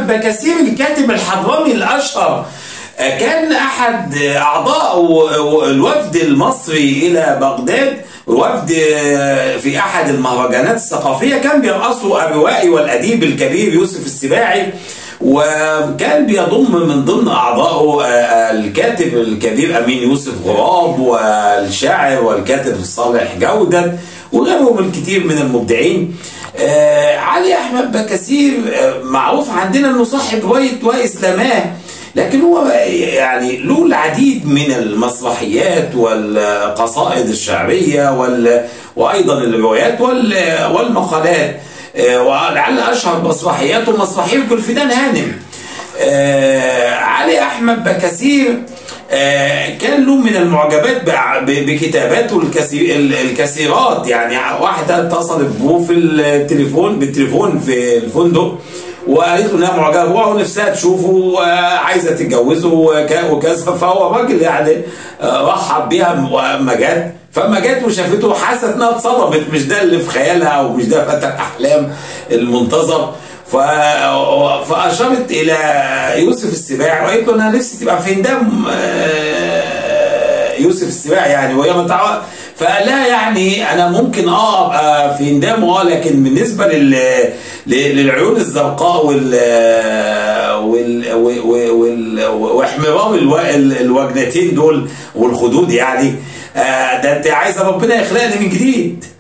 بكثير الكاتب الحضرمي الاشهر كان احد اعضاء الوفد المصري الى بغداد وفد في احد المهرجانات الثقافيه كان بيرأسه الروائي والاديب الكبير يوسف السباعي وكان بيضم من ضمن اعضائه الكاتب الكبير امين يوسف غراب والشاعر والكاتب صالح جودة وغيرهم الكثير من المبدعين علي احمد بكثير معروف عندنا انه صاحب روايه واسلاماه لكن هو يعني له العديد من المسرحيات والقصائد الشعرية وال وأيضا الروايات والمقالات ولعل أشهر مسرحياته مسرحية الفدان هانم علي أحمد بكثير كان له من المعجبات بكتاباته الكثيرات يعني واحدة اتصلت بيه في التليفون بالتليفون في الفندق وقالت له انها معجبه هو نفسها تشوفه وعايزه تتجوزه وكذا فهو راجل يعني رحب بيها لما جت فما جت وشافته حست انها اتصدمت مش ده اللي في خيالها او مش ده فتى الاحلام المنتظر ف... فاشارت الى يوسف السباع وقالت له انا نفسي تبقى في هندام يوسف السباع يعني وهي متعود فقال لها يعني انا ممكن اه ابقى في هندام اه لكن بالنسبه لل للعيون الزرقاء وال وال وال واحمرار الوجنتين دول والخدود يعني آه ده انت عايزه ربنا يخلقني من جديد